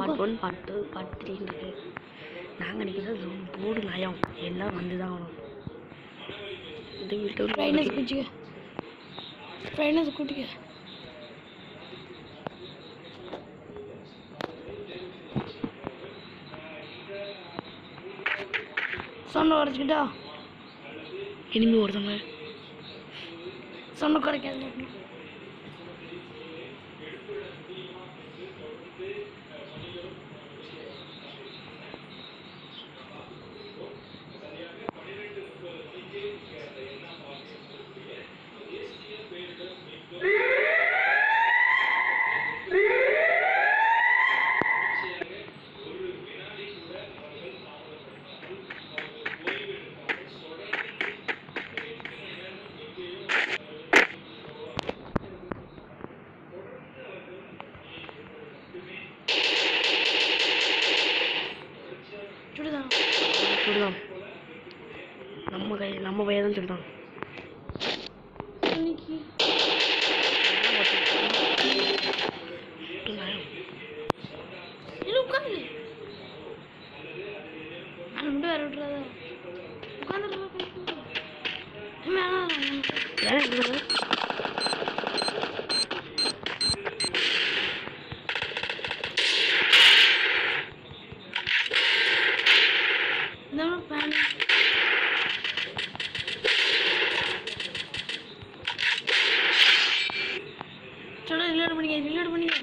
part one part two part த்ரீன்னு இருக்கு நாங்கள் நிற்கிறது போர்டு நயம் எல்லாம் வந்து தான் ஆகணும் இந்த வீட்டில் பிரைட்னஸ் குச்சிக்க பிரைட்னஸ் கூட்டிக்க சொன்ன உடச்சிக்கிட்டா இனிமே ஒருத்தவங்க சொன்ன குறைக்காது சுடுதான் சொல்லுதான் நம்ம கை நம்ம பையன் தான் சொல்லுதான் இன்னைக்கு இல்லை உட்காந்து நான் மட்டும் வேற விட்டுறாத உட்காந்துட்டு ஏன் இப்படி இந்த பேன் சொல்ல ரிலோட் பண்ணிக்க ரிலோட் பண்ணிக்க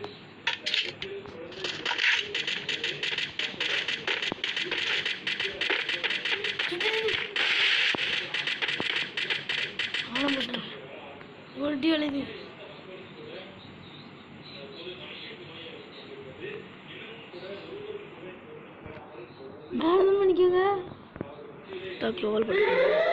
அவ்வளோ போட்டேன் ஒரு டி வளையுது மேலே தான் பண்ணிக்கோங்க தான் க்ளோவல் பண்ணி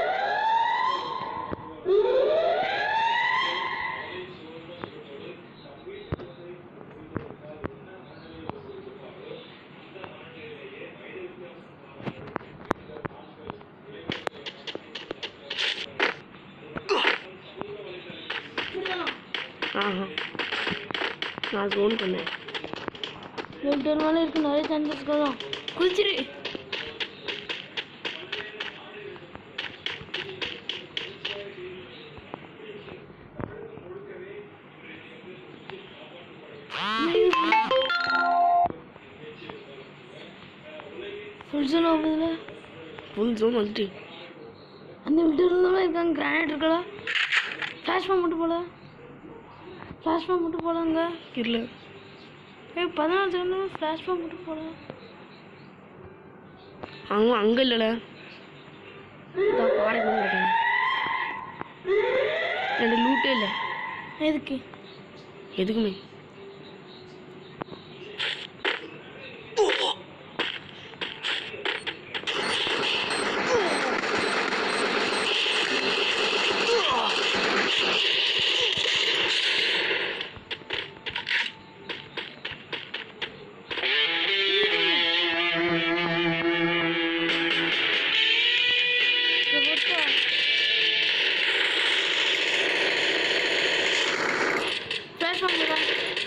ஆஹா நான் ஜோன் பண்ணேன் ரெண்டு ஒரு மேலே இருக்கு நிறைய சான்சஸ் தான் குதிச்சிரு ஃபுல் ஜோன் ஆகுதுல ஃபுல் ஜோன் வந்துட்டு அந்த வில்டர் தான் இருக்காங்க கிரானைட் இருக்கல ஃப்ளாஷ் பாம் மட்டும் போல ஃப்ளாஷ் பாம் மட்டும் போலாங்க இல்லை ஏய் பதினாலு செகண்ட் ஃப்ளாஷ் பாம் மட்டும் போல அங்கே அங்கே இல்லைல்ல பாறை கொண்டு இருக்கேன் ரெண்டு லூட்டே இல்லை எதுக்கு எதுக்குமே ஃப்ளாஷ் பாம் போடா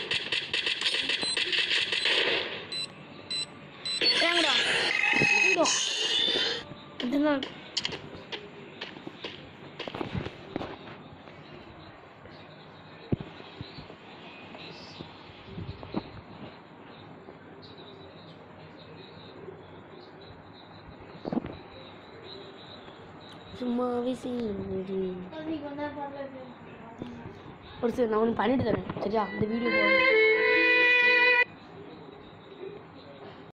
ஏங்கடா இந்தோ இதுதான் சும்மாவே செய்யுது ஒரு சரி நான் ஒன்று பண்ணிட்டு தரேன் சரியா இந்த வீடியோ போடுறேன்